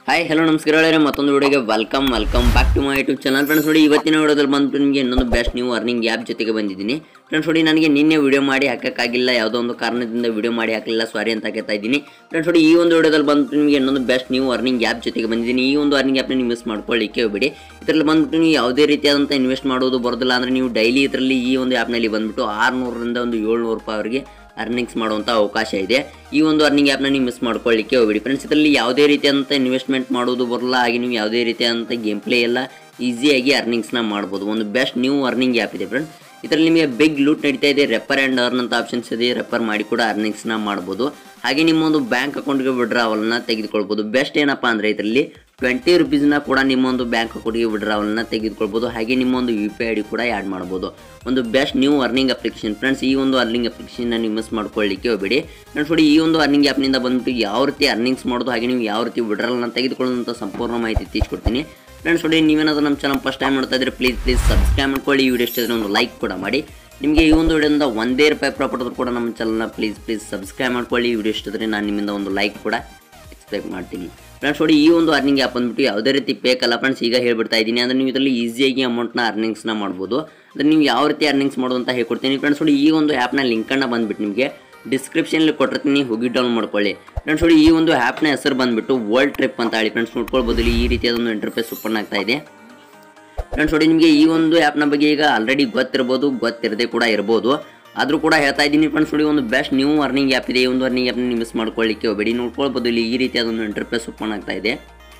Hi hello ನಮಸ್ಕಾರ ಗೆಳೆಯರೇ. ಮತ್ತೊಂದು ವಿಡಿಯೋಗೆ welcome welcome back to my YouTube channel friends ನೋಡಿ ಇವತ್ತಿನ ವಿಡಿಯೋದಲ್ಲಿ ಬಂದು ನಿಮಗೆ ಇನ್ನೊಂದು ಬೆಸ್ಟ್ ನ್ಯೂ ಅರ್ನಿಂಗ್ ಆ್ಯಪ್ ಜೊತೆಗೆ ಬಂದಿದ್ದೀನಿ ಫ್ರೆಂಡ್ಸ್ ನೋಡಿ ನನಗೆ ನಿನ್ನೆ ವಿಡಿಯೋ ಮಾಡಿ ಹಾಕೋಕ್ಕಾಗಿಲ್ಲ ಯಾವುದೋ ಒಂದು ಕಾರಣದಿಂದ ವಿಡಿಯೋ ಮಾಡಿ ಹಾಕಲಿಲ್ಲ ಸಾರಿ ಅಂತ ಕೇಳ್ತಾ ಇದ್ದೀನಿ ಫ್ರೆಂಡ್ಸ್ ನೋಡಿ ಈ ಒಂದು ವಿಡಿಯೋದಲ್ಲಿ ಬಂದು ನಿಮಗೆ ಇನ್ನೊಂದು ಬೆಸ್ಟ್ ನ್ಯೂ ಅರ್ನಿಂಗ್ ಆ್ಯಪ್ ಜೊತೆಗೆ ಬಂದಿದ್ದೀನಿ ಈ ಒಂದು ಅರ್ನಿಂಗ್ ಆ್ಯಪ್ನ ನೀವು ಮಿಸ್ ಮಾಡ್ಕೊಳ್ಳಿಕ್ಕೆ ಹೋಗಬೇಡಿ ಇದರಲ್ಲಿ ಬಂದ್ಬಿಟ್ಟು ನೀವು ಯಾವುದೇ ರೀತಿಯಾದಂಥ ಇನ್ವೆಸ್ಟ್ ಮಾಡೋದು ಬರೋದಿಲ್ಲ ಅಂದರೆ ನೀವು ಡೈಲಿ ಇದರಲ್ಲಿ ಈ ಒಂದು ಆ್ಯಪ್ನಲ್ಲಿ ಬಂದ್ಬಿಟ್ಟು ಆರುನೂರರಿಂದ ಒಂದು ಏಳ್ನೂರು ರೂಪಾಯಿವರೆಗೆ ಅರ್ನಿಂಗ್ಸ್ ಮಾಡುವಂಥ ಅವಕಾಶ ಇದೆ ಈ ಒಂದು ಅರ್ನಿಂಗ್ ಆ್ಯಪ್ನ ನೀವು ಮಿಸ್ ಮಾಡ್ಕೊಳ್ಳಿಕ್ಕೆ ಹೋಗಬೇಡಿ ಫ್ರೆಂಡ್ಸ್ ಇದರಲ್ಲಿ ಯಾವುದೇ ರೀತಿಯಾದಂಥ ಇನ್ವೆಸ್ಟ್ಮೆಂಟ್ ಮಾಡೋದು ಬರಲ್ಲ ಹಾಗೆ ನೀವು ಯಾವುದೇ ರೀತಿಯಾದಂಥ ಗೇಮ್ ಪ್ಲೇ ಎಲ್ಲ ಈಸಿಯಾಗಿ ಅರ್ನಿಂಗ್ಸ್ನ ಮಾಡ್ಬೋದು ಒಂದು ಬೆಸ್ಟ್ ನ್ಯೂ ಅರ್ನಿಂಗ್ ಆ್ಯಪ್ ಇದೆ ಫ್ರೆಂಡ್ಸ್ ಇದರಲ್ಲಿ ನಿಮಗೆ ಬಿಗ್ ಲೂಟ್ ನಡೀತಾ ಇದೆ ರೆಫರ್ ಆ್ಯಂಡ್ ಅರ್ನ್ ಅಂತ ಆಪ್ಷನ್ಸ್ ಇದೆ ರೆಫರ್ ಮಾಡಿ ಕೂಡ ಅರ್ನಿಂಗ್ಸ್ನ ಮಾಡ್ಬೋದು ಹಾಗೆ ನಿಮ್ಮ ಒಂದು ಬ್ಯಾಂಕ್ ಅಕೌಂಟ್ಗೆ ವಿಡ್ರಾವಲ್ನ ತೆಗೆದುಕೊಳ್ಬೋದು ಬೆಸ್ಟ್ ಏನಪ್ಪ ಅಂದರೆ ಇದರಲ್ಲಿ ಟ್ವೆಂಟಿ ರುಪೀಸ್ನ ಕೂಡ ನಿಮ್ಮ ಒಂದು ಬ್ಯಾಂಕ್ ಅಕೌಂಟ್ಗೆ ವಿಡ್ರಾವಲ್ನ ತೆಗೆದುಕೊಳ್ಬೋದು ಹಾಗೆ ನಿಮ್ಮ ಒಂದು ಯು ಪಿ ಐ ಡಿ ಕೂಡ ಆ್ಯಡ್ ಮಾಡ್ಬೋದು ಒಂದು best new earning application friends ಈ ಒಂದು ಅರ್ನಿಂಗ್ ಅಪ್ಲಿಕೇಶನ್ನ ನೀವು ಮಿಸ್ ಮಾಡ್ಕೊಳ್ಳಿಕ್ಕೆ ಹೋಗಬೇಡಿ ಫ್ರೆಂಡ್ಸ್ ನೋಡಿ ಈ ಒಂದು ಅರ್ನಿಂಗ್ ಆ್ಯಪ್ನಿಂದ ಬಂದ್ಬಿಟ್ಟು ಯಾವ ರೀತಿ ಅರ್ನಿಂಗ್ಸ್ ಮಾಡೋದು ಹಾಗೆ ನೀವು ಯಾವ ರೀತಿ ವಿಡ್ರಾಲ್ನ ತೆಗೆದುಕೊಳ್ಳೋದಂಥ ಸಂಪೂರ್ಣ ಮಾಹಿತಿ ತಿಳಿಸ್ಕೊಡ್ತೀನಿ ಫ್ರೆಂಡ್ಸ್ ನೋಡಿ ನೀವೇನಾದ್ರೂ ನಮ್ಮ ಚಾನಲ್ ಫಸ್ಟ್ ಟೈಮ್ ನೋಡ್ತಾ ಇದ್ರೆ ಪ್ಲೀಸ್ ಪ್ಲೀಸ್ ಸಬ್ಸ್ಕ್ರೈಬ್ ಮಾಡ್ಕೊಳ್ಳಿ ಈ ವಿಡಿಯೋ ಇಷ್ಟ ಇದ್ರೆ ಒಂದು ಲೈಕ್ ಕೂಡ ಮಾಡಿ ನಿಮಗೆ ಈ ಒಂದು ವಿಡಿಯೋದಿಂದ ಒಂದೇ ರೂಪಾಯಿ ಪ್ರಾಫಿಟ್ ಆದ್ರೂ ಕೂಡ ನಮ್ಮ ಚಾನಲ್ನ ಪ್ಲೀಸ್ ಪ್ಲೀಸ್ ಸಬ್ಸ್ಕ್ರೈಬ್ ಮಾಡ್ಕೊಳ್ಳಿ ಈ ವಿಡಿಯೋ ಇಷ್ಟ ಇದ್ರೆ ನಾನು ನಿಮ್ಮಿಂದ ಒಂದು ಲೈಕ್ ಕೂಡ ಎಕ್ಸ್ಪೆಕ್ಟ್ ಮಾಡ್ತೀನಿ ಫ್ರೆಂಡ್ಸ್ ನೋಡಿ ಈ ಒಂದು ಅರ್ನಿಂಗ್ ಆ್ಯಪ್ ಬಂದ್ಬಿಟ್ಟು ಯಾವುದೇ ರೀತಿ ಪೇಕ್ ಅಲ್ಲ ಫ್ರೆಂಡ್ಸ್ ಈಗ ಹೇಳ್ಬಿಡ್ತಾ ಇದ್ದೀನಿ ಅಂದರೆ ನೀವು ಇದರಲ್ಲಿ ಈಸಿಯಾಗಿ ಅಮೌಂಟ್ನ ಅರ್ನಿಂಗ್ಸ್ನ ಮಾಡ್ಬೋದು ಅಂದರೆ ನೀವು ಯಾವ ರೀತಿ ಅರ್ನಿಂಗ್ಸ್ ಮಾಡೋದು ಅಂತ ಹೇಳ್ಕೊಡ್ತೀನಿ ಫ್ರೆಂಡ್ಸ್ ನೋಡಿ ಈ ಒಂದು ಆ್ಯಪ್ನ ಲಿಂಕನ್ನು ಬಂದ್ಬಿಟ್ಟು ನಿಮಗೆ ಡಿಸ್ಕ್ರಿಪ್ಷನಲ್ಲಿ ಕೊಟ್ಟಿರ್ತೀನಿ ಹೋಗಿ ಡೌನ್ ಮಾಡ್ಕೊಳ್ಳಿ ಫ್ರೆಂಡ್ಸ್ ನೋಡಿ ಈ ಒಂದು ಆ್ಯಪ್ನ ಹೆಸರು ಬಂದ್ಬಿಟ್ಟು ವರ್ಲ್ಡ್ ಟ್ರಿಪ್ ಅಂತ ಹೇಳಿ ಫ್ರೆಂಡ್ಸ್ ನೋಡ್ಕೊಳ್ಬೋದು ಇಲ್ಲಿ ಈ ರೀತಿಯಾದೊಂದು ಇಂಟರ್ಫೇಸ್ ಓಪನ್ ಆಗ್ತಾ ಇದೆ ಫ್ರೆಂಡ್ಸ್ ನೋಡಿ ನಿಮಗೆ ಈ ಒಂದು ಆ್ಯಪ್ನ ಬಗ್ಗೆ ಈಗ ಆಲ್ರೆಡಿ ಗೊತ್ತಿರ್ಬೋದು ಗೊತ್ತಿರದೆ ಕೂಡ ಇರ್ಬೋದು ಆದರೂ ಕೂಡ ಹೇಳ್ತಾ ಇದ್ದೀನಿ ಫ್ರೆಂಡ್ಸ್ ನೋಡಿ ಒಂದು ಬೆಸ್ಟ್ ನ್ಯೂ ಅರ್ನಿಂಗ್ ಆ್ಯಪ್ ಇದೆ ಈ ಒಂದು ಅರ್ನಿಂಗ್ ಆ್ಯಪ್ನ ನೀವು ಮಿಸ್ ಮಾಡ್ಕೊಳ್ಳಿಕ್ಕೆ ಹೋಗಬೇಡಿ ನೋಡ್ಕೊಳ್ಬೋದು ಇಲ್ಲಿ ಈ ರೀತಿಯಾದೊಂದು ಇಂಟರ್ಫೇಸ್ ಓಪನ್ ಆಗ್ತಾ ಇದೆ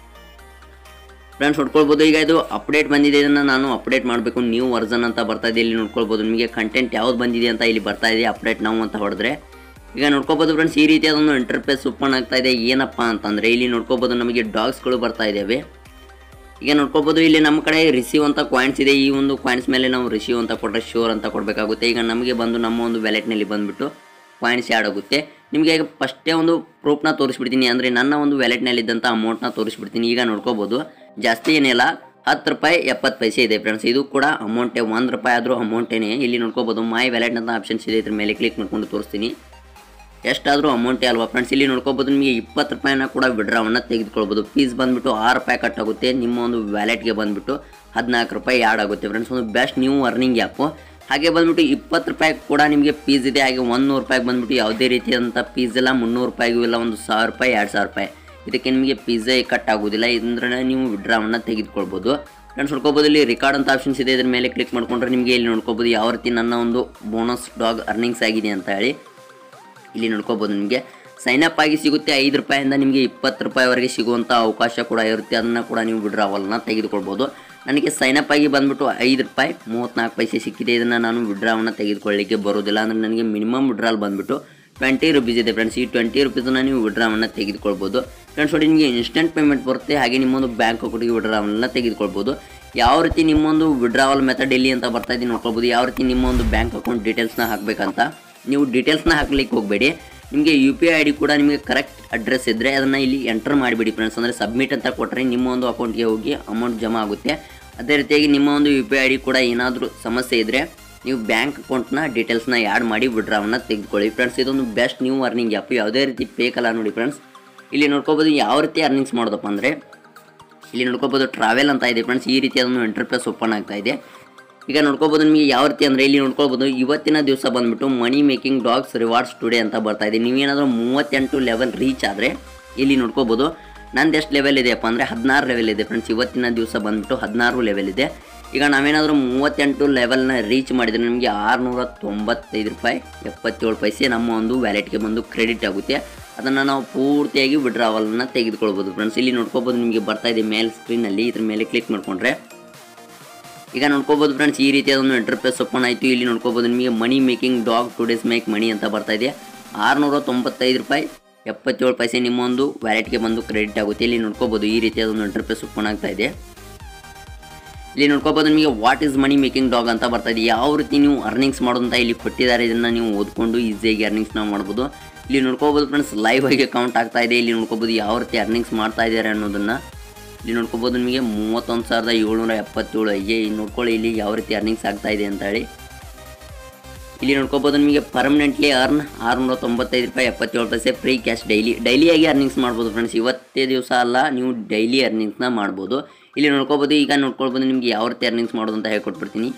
ಫ್ರೆಂಡ್ಸ್ ನೋಡ್ಕೊಳ್ಬೋದು ಈಗ ಇದು ಅಪ್ಡೇಟ್ ಬಂದಿದೆ ಇದನ್ನು ನಾನು ಅಪ್ಡೇಟ್ ಮಾಡಬೇಕು ನ್ಯೂ ವರ್ಸನ್ ಅಂತ ಬರ್ತಾ ಇದೆ ಇಲ್ಲಿ ನೋಡ್ಕೊಳ್ಬೋದು ನಿಮಗೆ ಕಂಟೆಂಟ್ ಯಾವ್ದು ಬಂದಿದೆ ಅಂತ ಇಲ್ಲಿ ಬರ್ತಾ ಇದೆ ಅಪ್ಡೇಟ್ ನಾವು ಅಂತ ಹೊಡೆದ್ರೆ ಈಗ ನೋಡ್ಕೋಬೋದು ಫ್ರೆಂಡ್ಸ್ ಈ ರೀತಿಯಾದೊಂದು ಇಂಟರ್ಫೇಸ್ ಓಪನ್ ಆಗ್ತಾ ಇದೆ ಏನಪ್ಪ ಅಂತಂದರೆ ಇಲ್ಲಿ ನೋಡ್ಕೋಬೋದು ನಮಗೆ ಡಾಗ್ಸ್ಗಳು ಬರ್ತಾ ಇದ್ದಾವೆ ಈಗ ನೋಡ್ಕೋಬೋದು ಇಲ್ಲಿ ನಮ್ಮ ಕಡೆ ರಿಸೀವ್ ಅಂತ ಕಾಯಿನ್ಸ್ ಇದೆ ಈ ಒಂದು ಕಾಯಿನ್ಸ್ ಮೇಲೆ ನಾವು ರಿಸೀವ್ ಅಂತ ಕೊಟ್ಟರೆ ಶೋರ್ ಅಂತ ಕೊಡಬೇಕಾಗುತ್ತೆ ಈಗ ನಮಗೆ ಬಂದು ನಮ್ಮ ಒಂದು ವ್ಯಾಲೆಟ್ನಲ್ಲಿ ಬಂದುಬಿಟ್ಟು ಕಾಯಿನ್ಸ್ ಆ್ಯಡ್ ಆಗುತ್ತೆ ನಿಮಗೆ ಈಗ ಫಸ್ಟೇ ಒಂದು ಪ್ರೂಫ್ನ ತೋರಿಸ್ಬಿಡ್ತೀನಿ ಅಂದರೆ ನನ್ನ ಒಂದು ವ್ಯಾಲೆಟ್ನಲ್ಲಿದ್ದಂಥ ಅಮೌಂಟ್ನ ತೋರಿಸ್ಬಿಡ್ತೀನಿ ಈಗ ನೋಡ್ಕೋಬೋದು ಜಾಸ್ತಿ ಏನಿಲ್ಲ ಹತ್ತು ರೂಪಾಯಿ ಎಪ್ಪತ್ತು ಪೈಸೆ ಇದೆ ಫ್ರೆಂಡ್ಸ್ ಇದು ಕೂಡ ಅಮೌಂಟೇ ಒಂದು ರೂಪಾಯಿ ಆದರೂ ಅಮೌಂಟೇನೆ ಇಲ್ಲಿ ನೋಡ್ಕೋಬೋದು ಮೈ ವ್ಯಾಲೆಟ್ ಅಂತ ಆಪ್ಷನ್ಸ್ ಇದೆ ಇದ್ರ ಮೇಲೆ ಕ್ಲಿಕ್ ಮಾಡ್ಕೊಂಡು ತೋರಿಸ್ತೀನಿ ಎಷ್ಟಾದರೂ ಅಮೌಂಟೇ ಅಲ್ವಾ ಫ್ರೆಂಡ್ಸ್ ಇಲ್ಲಿ ನೋಡ್ಕೋಬೋದು ನಿಮಗೆ ಇಪ್ಪತ್ತು ರೂಪಾಯಿನ ಕೂಡ ವಿಡ್ರಾವನ್ನು ತೆಗೆದುಕೊಳ್ಬೋದು ಫೀಸ್ ಬಂದುಬಿಟ್ಟು ಆರು ರೂಪಾಯಿ ಕಟ್ ಆಗುತ್ತೆ ನಿಮ್ಮ ಒಂದು ವ್ಯಾಲೆಟ್ಗೆ ಬಂದುಬಿಟ್ಟು ಹದಿನಾಲ್ಕು ರೂಪಾಯಿ ಆ್ಯಡ್ ಆಗುತ್ತೆ ಫ್ರೆಂಡ್ಸ್ ಒಂದು ಬೆಸ್ಟ್ ನ್ಯೂ ಅರ್ನಿಂಗ್ ಆ್ಯಪು ಹಾಗೆ ಬಂದುಬಿಟ್ಟು ಇಪ್ಪತ್ತು ರೂಪಾಯಿ ಕೂಡ ನಿಮಗೆ ಫೀಸ್ ಇದೆ ಹಾಗೆ ಒಂದು ನೂರು ರೂಪಾಯಿಗೆ ಬಂದುಬಿಟ್ಟು ಯಾವುದೇ ರೀತಿಯಾದಂಥ ಫೀಸ್ ಇಲ್ಲ ಮುನ್ನೂರು ರೂಪಾಯಿಗೂ ಇಲ್ಲ ಒಂದು ಸಾವಿರ ರೂಪಾಯಿ ಎರಡು ಸಾವಿರ ರೂಪಾಯಿ ಇದಕ್ಕೆ ನಿಮಗೆ ಫೀಸೇ ಕಟ್ ಆಗೋದಿಲ್ಲ ಇದಂದ್ರೆ ನೀವು ವಿಡ್ರಾವನ್ನು ತೆಗೆದುಕೊಳ್ಬೋದು ಫ್ರೆಂಡ್ಸ್ ನೋಡ್ಕೋಬೋದು ಇಲ್ಲಿ ರಿಕಾರ್ಡ್ ಅಂತ ಆಪ್ಷನ್ಸ್ ಇದೆ ಇದ್ರ ಮೇಲೆ ಕ್ಲಿಕ್ ಮಾಡ್ಕೊಂಡ್ರೆ ನಿಮಗೆ ಇಲ್ಲಿ ನೋಡ್ಕೋಬೋದು ಯಾವ ರೀತಿ ನನ್ನ ಒಂದು ಬೋನಸ್ ಡಾಗ್ ಅರ್ನಿಂಗ್ಸ್ ಆಗಿದೆ ಅಂತ ಹೇಳಿ ಇಲ್ಲಿ ನೋಡ್ಕೋಬೋದು ನಿಮಗೆ ಸೈನ್ ಅಪ್ ಆಗಿ ಸಿಗುತ್ತೆ ಐದು ರೂಪಾಯಿಂದ ನಿಮಗೆ ಇಪ್ಪತ್ತು ರೂಪಾಯಿವರೆಗೆ ಸಿಗುವಂಥ ಅವಕಾಶ ಕೂಡ ಇರುತ್ತೆ ಅದನ್ನು ಕೂಡ ನೀವು ವಿಡ್ರಾವಲ್ನ ತೆಗೆದುಕೊಳ್ಬೋದು ನನಗೆ ಸೈನ್ ಅಪ್ ಆಗಿ ಬಂದ್ಬಿಟ್ಟು ಐದು ರೂಪಾಯಿ ಮೂವತ್ತ್ನಾಲ್ಕು ಪೈಸೆ ಸಿಕ್ಕಿದೆ ಇದನ್ನು ನಾನು ವಿಡ್ರಾವನ್ನು ತೆಗೆದುಕೊಳ್ಳಿಕ್ಕೆ ಬರೋದಿಲ್ಲ ಅಂದರೆ ನನಗೆ ಮಿನಿಮಮ್ ವಿಡ್ರಾಲ್ ಬಂದುಬಿಟ್ಟು ಟ್ವೆಂಟಿ ರುಪೀಸ್ ಇದೆ ಫ್ರೆಂಡ್ಸ್ ಈ ಟ್ವೆಂಟಿ ರುಪೀಸನ್ನ ನೀವು ವಿಡ್ರಾವನ್ನು ತೆಗೆದುಕೊಳ್ಬೋದು ಫ್ರೆಂಡ್ಸ್ ನೋಡಿ ನಿಮಗೆ ಇನ್ಸ್ಟೆಂಟ್ ಪೇಮೆಂಟ್ ಬರುತ್ತೆ ಹಾಗೆ ನಿಮ್ಮೊಂದು ಬ್ಯಾಂಕ್ ಅಕೌಂಟಿಗೆ ವಿಡ್ರಾವನ್ನ ತೆಗೆದುಕೊಳ್ಬೋದು ಯಾವ ರೀತಿ ನಿಮ್ಮೊಂದು ವಿಡ್ರಾವಲ್ ಮೆಥಡ್ ಎಲ್ಲಿ ಅಂತ ಬರ್ತಾ ಇದ್ದೀನಿ ನೋಡ್ಕೊಳ್ಬೋದು ಯಾವ ರೀತಿ ನಿಮ್ಮ ಒಂದು ಬ್ಯಾಂಕ್ ಅಕೌಂಟ್ ಡೀಟೇಲ್ಸ್ನ ಹಾಕಬೇಕಂತ ನೀವು ಡೀಟೇಲ್ಸ್ನ ಹಾಕ್ಲಿಕ್ಕೆ ಹೋಗಬೇಡಿ ನಿಮಗೆ U P I I D ಕೂಡ ನಿಮಗೆ ಕರೆಕ್ಟ್ ಅಡ್ರೆಸ್ ಇದ್ದರೆ ಅದನ್ನು ಇಲ್ಲಿ ಎಂಟರ್ ಮಾಡಿಬಿಡಿ ಫ್ರೆಂಡ್ಸ್ ಅಂದರೆ ಸಬ್ಮಿಟ್ ಅಂತ ಕೊಟ್ಟರೆ ನಿಮ್ಮ ಒಂದು ಅಕೌಂಟ್ಗೆ ಹೋಗಿ ಅಮೌಂಟ್ ಜಮಾ ಆಗುತ್ತೆ ಅದೇ ರೀತಿಯಾಗಿ ನಿಮ್ಮ ಒಂದು ಯು ಪಿ ಐ ಡಿ ಕೂಡ ಏನಾದರೂ ಸಮಸ್ಯೆ ಇದ್ದರೆ ನೀವು ಬ್ಯಾಂಕ್ ಅಕೌಂಟ್ನ ಡೀಟೇಲ್ಸ್ನ ಆ್ಯಡ್ ಮಾಡಿ ವಿಡ್ರಾವನ್ನ ತೆಗೆದುಕೊಳ್ಳಿ ಫ್ರೆಂಡ್ಸ್ ಇದೊಂದು ಬೆಸ್ಟ್ ನ್ಯೂ ಅರ್ನಿಂಗ್ ಆ್ಯಪ್ ಯಾವುದೇ ರೀತಿ ಬೇಕಲ್ಲ ನೋಡಿ ಫ್ರೆಂಡ್ಸ್ ಇಲ್ಲಿ ನೋಡ್ಕೋಬೋದು ಯಾವ ರೀತಿ ಅರ್ನಿಂಗ್ಸ್ ಮಾಡೋದಪ್ಪ ಅಂದರೆ ಇಲ್ಲಿ ನೋಡ್ಕೋಬೋದು ಟ್ರಾವೆಲ್ ಅಂತ ಇದೆ ಫ್ರೆಂಡ್ಸ್ ಈ ರೀತಿಯಾದೊಂದು ಇಂಟರ್ಫೇಸ್ ಓಪನ್ ಆಗ್ತಾ ಇದೆ ಈಗ ನೋಡ್ಕೋಬೋದು ನಿಮಗೆ ಯಾವ ರೀತಿ ಅಂದರೆ ಇಲ್ಲಿ ನೋಡ್ಕೋಬೋದು ಇವತ್ತಿನ ದಿವಸ ಬಂದುಬಿಟ್ಟು money making dogs rewards today ಅಂತ ಬರ್ತಾ ಇದೆ ನೀವೇನಾದರೂ ಮೂವತ್ತೆಂಟು ಲೆವೆಲ್ ರೀಚ್ ಆದರೆ ಇಲ್ಲಿ ನೋಡ್ಕೋಬೋದು ನಂದು ಎಷ್ಟು ಲೆವೆಲ್ ಇದೆಯಪ್ಪ ಅಂದರೆ ಹದಿನಾರು ಲೆವೆಲ್ ಇದೆ ಫ್ರೆಂಡ್ಸ್ ಇವತ್ತಿನ ದಿವಸ ಬಂದುಬಿಟ್ಟು ಹದಿನಾರು ಲೆವೆಲ್ ಇದೆ ಈಗ ನಾವೇನಾದರೂ ಮೂವತ್ತೆಂಟು ಲೆವೆಲ್ನ ರೀಚ್ ಮಾಡಿದರೆ ನಿಮಗೆ ಆರುನೂರ ತೊಂಬತ್ತೈದು ರೂಪಾಯಿ ಎಪ್ಪತ್ತೇಳು ಪೈಸೆ ನಮ್ಮ ಒಂದು ವ್ಯಾಲೆಟ್ಗೆ ಬಂದು ಕ್ರೆಡಿಟ್ ಆಗುತ್ತೆ ಅದನ್ನು ನಾವು ಪೂರ್ತಿಯಾಗಿ ವಿಡ್ರಾವಲ್ನ ತೆಗೆದುಕೊಳ್ಬೋದು ಫ್ರೆಂಡ್ಸ್ ಇಲ್ಲಿ ನೋಡ್ಕೋಬೋದು ನಿಮಗೆ ಬರ್ತಾ ಇದೆ ಮೇಲ್ ಸ್ಕ್ರೀನಲ್ಲಿ ಇದ್ರ ಮೇಲೆ ಕ್ಲಿಕ್ ಮಾಡಿಕೊಂಡ್ರೆ ಈಗ ನೋಡ್ಕೋಬೋದು ಫ್ರೆಂಡ್ಸ್ ಈ ರೀತಿಯಾದ ಒಂದು ಇಂಟರ್ಫೇಸ್ ಓಪನ್ ಆಯಿತು ಇಲ್ಲಿ ನೋಡ್ಕೋಬೋದು ನಿಮಗೆ money making dog today's make money ಅಂತ ಬರ್ತಾ ಇದೆ ಆರುನೂರ ತೊಂಬತ್ತೈದು ರೂಪಾಯಿ ಎಪ್ಪತ್ತೇಳು ಪೈಸೆ ನಿಮ್ಮ ಒಂದು ವ್ಯಾಲೆಟ್ಗೆ ಬಂದು ಕ್ರೆಡಿಟ್ ಆಗುತ್ತೆ ಇಲ್ಲಿ ನೋಡ್ಕೋಬೋದು ಈ ರೀತಿಯಾದ ಒಂದು ಇಂಟರ್ಫೇಸ್ ಓಪನ್ ಆಗ್ತಾ ಇದೆ ಇಲ್ಲಿ ನೋಡ್ಕೋಬೋದು ನಿಮಗೆ what is money making dog ಅಂತ ಬರ್ತಾ ಇದೆ ಯಾವ ರೀತಿ ನೀವು ಅರ್ನಿಂಗ್ಸ್ ಮಾಡೋದು ಅಂತ ಇಲ್ಲಿ ಕೊಟ್ಟಿದ್ದಾರೆ ಇದನ್ನು ನೀವು ಓದ್ಕೊಂಡು ಈಸಿಯಾಗಿ ಅರ್ನಿಂಗ್ಸ್ನ ಮಾಡ್ಬೋದು ಇಲ್ಲಿ ನೋಡ್ಕೋಬೋದು ಫ್ರೆಂಡ್ಸ್ ಲೈವ್ ಆಗಿ ಕೌಂಟ್ ಆಗ್ತಾ ಇದೆ ಇಲ್ಲಿ ನೋಡ್ಕೋಬೋದು ಯಾವ ರೀತಿ ಅರ್ನಿಂಗ್ಸ್ ಮಾಡ್ತಾ ಇದ್ದಾರೆ ಅನ್ನೋದನ್ನು ಇಲ್ಲಿ ನೋಡ್ಕೋಬೋದು ನಿಮಗೆ ಮೂವತ್ತೊಂದು ಸಾವಿರದ ಏಳ್ನೂರ ಎಪ್ಪತ್ತೇಳು ಅಯ್ಯೇ ಇಲ್ಲಿ ನೋಡ್ಕೊಳ್ಳಿ ಇಲ್ಲಿ ಯಾವ ರೀತಿ ಅರ್ನಿಂಗ್ಸ್ ಆಗ್ತಾ ಇದೆ ಅಂತ ಹೇಳಿ ಇಲ್ಲಿ ನೋಡ್ಕೋಬೋದು ನಿಮಗೆ ಪರ್ಮನೆಂಟ್ಲಿ ಅರ್ನ್ ಆರುನೂರ ತೊಂಬತ್ತೈದು ರೂಪಾಯಿ ಎಪ್ಪತ್ತೇಳು ಪೈಸೆ ಫ್ರೀ ಕ್ಯಾಶ್ ಡೈಲಿ ಡೈಲಿಯಾಗಿ ಅರ್ನಿಂಗ್ಸ್ ಮಾಡ್ಬೋದು ಫ್ರೆಂಡ್ಸ್ ಇವತ್ತೇ ದಿವಸ ಅಲ್ಲ ನೀವು ಡೈಲಿ ಅರ್ನಿಂಗ್ಸ್ನ ಮಾಡ್ಬೋದು ಇಲ್ಲಿ ನೋಡ್ಕೋಬೋದು ಈಗ ನೋಡ್ಕೊಳ್ಬೋದು ನಿಮಗೆ ಯಾವ ರೀತಿ ಅರ್ನಿಂಗ್ಸ್ ಮಾಡೋದು ಅಂತ ಹೇಳ್ಕೊಟ್ಬಿಡ್ತೀನಿ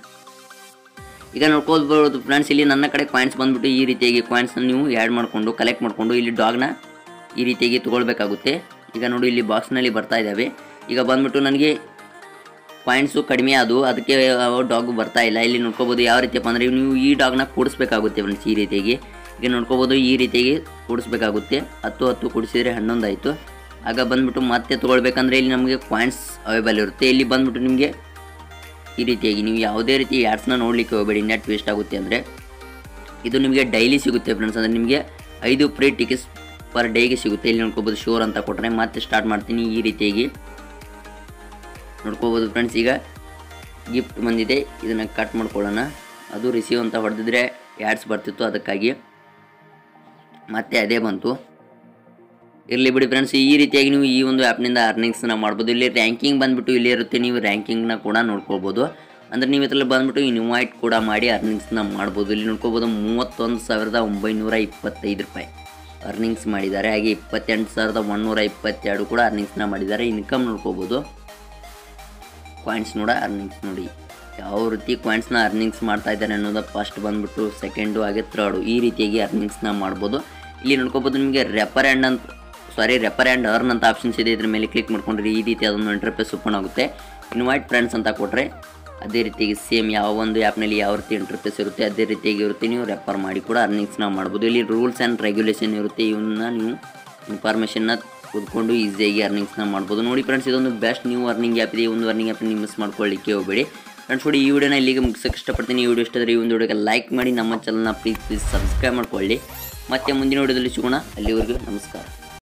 ಈಗ ನೋಡ್ಕೊಳ್ಬೋದು ಫ್ರೆಂಡ್ಸ್ ಇಲ್ಲಿ ನನ್ನ ಕಡೆ ಕಾಯಿನ್ಸ್ ಬಂದ್ಬಿಟ್ಟು ಈ ರೀತಿಯಾಗಿ ಕಾಯಿನ್ಸ್ನ ನೀವು ಆ್ಯಡ್ ಮಾಡಿಕೊಂಡು ಕಲೆಕ್ಟ್ ಮಾಡಿಕೊಂಡು ಇಲ್ಲಿ ಡಾಗ್ನ ಈ ರೀತಿಯಾಗಿ ತೊಗೊಳ್ಬೇಕಾಗುತ್ತೆ ಈಗ ನೋಡಿ ಇಲ್ಲಿ ಬಾಕ್ಸ್ನಲ್ಲಿ ಬರ್ತಾ ಇದ್ದಾವೆ ಈಗ ಬಂದ್ಬಿಟ್ಟು ನನಗೆ ಪಾಯಿಂಟ್ಸು ಕಡಿಮೆ ಅದು ಅದಕ್ಕೆ ಡಾಗ್ ಬರ್ತಾ ಇಲ್ಲ ಇಲ್ಲಿ ನೋಡ್ಕೋಬೋದು ಯಾವ ರೀತಿಯಪ್ಪ ಅಂದರೆ ನೀವು ಈ ಡಾಗ್ನ ಕೂಡಿಸ್ಬೇಕಾಗುತ್ತೆ ಫ್ರೆಂಡ್ಸ್ ಈ ರೀತಿಯಾಗಿ ಈಗ ನೋಡ್ಕೋಬೋದು ಈ ರೀತಿಯಾಗಿ ಕೂಡಿಸ್ಬೇಕಾಗುತ್ತೆ ಹತ್ತು ಹತ್ತು ಕೂಡಿಸಿದ್ರೆ ಹನ್ನೊಂದು ಆಯಿತು ಆಗ ಬಂದ್ಬಿಟ್ಟು ಮತ್ತೆ ತೊಗೊಳ್ಬೇಕಂದ್ರೆ ಇಲ್ಲಿ ನಮಗೆ ಪಾಯಿಂಟ್ಸ್ ಅವೈಬಲ್ ಇರುತ್ತೆ ಇಲ್ಲಿ ಬಂದ್ಬಿಟ್ಟು ನಿಮಗೆ ಈ ರೀತಿಯಾಗಿ ನೀವು ಯಾವುದೇ ರೀತಿ ಆ್ಯಡ್ಸ್ನ ನೋಡಲಿಕ್ಕೆ ಹೋಗಬೇಡಿ ನೆಟ್ ವೇಸ್ಟ್ ಆಗುತ್ತೆ ಅಂದರೆ ಇದು ನಿಮಗೆ ಡೈಲಿ ಸಿಗುತ್ತೆ ಫ್ರೆಂಡ್ಸ್ ಅಂದರೆ ನಿಮಗೆ ಐದು ಫ್ರೀ ಟಿಕೆಟ್ಸ್ ಪರ್ ಡೇಗೆ ಸಿಗುತ್ತೆ ಇಲ್ಲಿ ನೋಡ್ಕೋಬೋದು ಶೋರ್ ಅಂತ ಕೊಟ್ಟರೆ ಮತ್ತೆ ಸ್ಟಾರ್ಟ್ ಮಾಡ್ತೀನಿ ಈ ರೀತಿಯಾಗಿ ನೋಡ್ಕೋಬೋದು ಫ್ರೆಂಡ್ಸ್ ಈಗ ಗಿಫ್ಟ್ ಬಂದಿದೆ ಇದನ್ನು ಕಟ್ ಮಾಡ್ಕೊಳ್ಳೋಣ ಅದು ರಿಸೀವ್ ಅಂತ ಹೊಡೆದಿದ್ರೆ ಆ್ಯಡ್ಸ್ ಬರ್ತಿತ್ತು ಅದಕ್ಕಾಗಿ ಮತ್ತೆ ಅದೇ ಬಂತು ಇರಲಿ ಬಿಡಿ ಫ್ರೆಂಡ್ಸ್ ಈ ರೀತಿಯಾಗಿ ನೀವು ಈ ಒಂದು ಆ್ಯಪ್ನಿಂದ ಅರ್ನಿಂಗ್ಸ್ನ ಮಾಡ್ಬೋದು ಇಲ್ಲಿ ರ್ಯಾಂಕಿಂಗ್ ಬಂದುಬಿಟ್ಟು ಇಲ್ಲಿ ಇರುತ್ತೆ ನೀವು ರ್ಯಾಂಕಿಂಗ್ನ ಕೂಡ ನೋಡ್ಕೊಳ್ಬೋದು ಅಂದರೆ ನೀವು ಇದರಲ್ಲಿ ಬಂದುಬಿಟ್ಟು ಇನ್ವೈಟ್ ಕೂಡ ಮಾಡಿ ಅರ್ನಿಂಗ್ಸ್ನ ಮಾಡ್ಬೋದು ಇಲ್ಲಿ ನೋಡ್ಕೋಬೋದು ಮೂವತ್ತೊಂದು ಸಾವಿರದ ಒಂಬೈನೂರ ಇಪ್ಪತ್ತೈದು ರೂಪಾಯಿ ಅರ್ನಿಂಗ್ಸ್ ಮಾಡಿದ್ದಾರೆ ಹಾಗೆ ಇಪ್ಪತ್ತೆಂಟು ಸಾವಿರದ ಒಂದುನೂರ ಇಪ್ಪತ್ತೆರಡು ಕೂಡ ಅರ್ನಿಂಗ್ಸ್ನ ಮಾಡಿದ್ದಾರೆ ಇನ್ಕಮ್ ನೋಡ್ಕೋಬೋದು ಕಾಯಿನ್ಸ್ ನೋಡ ಅರ್ನಿಂಗ್ಸ್ ನೋಡಿ ಯಾವ ರೀತಿ ಕಾಯಿನ್ಸ್ನ ಅರ್ನಿಂಗ್ಸ್ ಮಾಡ್ತಾ ಇದ್ದಾರೆ ಅನ್ನೋದು ಫಸ್ಟ್ ಬಂದ್ಬಿಟ್ಟು ಸೆಕೆಂಡು ಹಾಗೆ ಥರ್ಡು ಈ ರೀತಿಯಾಗಿ ಅರ್ನಿಂಗ್ಸ್ನ ಮಾಡ್ಬೋದು ಇಲ್ಲಿ ನೋಡ್ಕೋಬೋದು ನಿಮಗೆ ರೆಪರ್ ಆ್ಯಂಡ್ ಅಂತ ಸಾರಿ ರೆಪರ್ ಆ್ಯಂಡ್ ಅರ್ನ್ ಅಂತ ಆಪ್ಷನ್ಸ್ ಇದೆ ಇದ್ರ ಮೇಲೆ ಕ್ಲಿಕ್ ಮಾಡ್ಕೊಂಡ್ರೆ ಈ ರೀತಿ ಅದೊಂದು ಇಂಟರ್ಫೇಸ್ ಓಪನ್ ಆಗುತ್ತೆ ಇನ್ವೈಟ್ ಫ್ರೆಂಡ್ಸ್ ಅಂತ ಕೊಟ್ಟರೆ ಅದೇ ರೀತಿಯಾಗಿ ಸೇಮ್ ಯಾವ ಒಂದು ಆ್ಯಪ್ನಲ್ಲಿ ಯಾವ ರೀತಿ ಇಂಟರ್ಫೇಸ್ ಇರುತ್ತೆ ಅದೇ ರೀತಿಯಾಗಿ ಇರುತ್ತೆ ನೀವು ರೆಫರ್ ಮಾಡಿ ಕೂಡ ಅರ್ನಿಂಗ್ಸ್ನ ಮಾಡ್ಬೋದು ಇಲ್ಲಿ ರೂಲ್ಸ್ ಆ್ಯಂಡ್ ರೆಗ್ಯುಲೇಷನ್ ಇರುತ್ತೆ ಇವನ್ನ ನೀವು ಇನ್ಫಾರ್ಮೇಷನ್ನ ಕೂತ್ಕೊಂಡು ಈಸಿಯಾಗಿ ಅರ್ನಿಂಗ್ಸ್ನ ಮಾಡ್ಬೋದು ನೋಡಿ ಫ್ರೆಂಡ್ಸ್ ಇದೊಂದು ಬೆಸ್ಟ್ ನ್ಯೂ ಅರ್ನಿಂಗ್ ಆ್ಯಪ್ ಇದೆ ಈ ಒಂದು ಅರ್ನಿಂಗ್ ಆ್ಯಪ್ ನೀವು ಮಿಸ್ ಮಾಡ್ಕೊಳ್ಳಿಕ್ಕೆ ಹೋಗಬೇಡಿ ಫ್ರೆಂಡ್ಸ್ ನೋಡಿ ಈ ವಿಡಿಯೋನ ಇಲ್ಲಿಗೆ ಮುಗಿಸೋಕೆ ಇಷ್ಟಪಡ್ತೀನಿ ಈ ವಿಡಿಯೋ ಇಷ್ಟ ಆದರೆ ಈ ಒಂದು ವಿಡಿಯೋಗೆ ಲೈಕ್ ಮಾಡಿ ನಮ್ಮ ಚಾನಲ್ನ ಪ್ಲೀಸ್ ಪ್ಲೀಸ್ ಸಬ್ಸ್ಕ್ರೈಬ್ ಮಾಡ್ಕೊಳ್ಳಿ ಮತ್ತೆ ಮುಂದಿನ ವಿಡಿಯೋದಲ್ಲಿ ಸಿಗೋಣ ಅಲ್ಲಿವರೆಗೂ ನಮಸ್ಕಾರ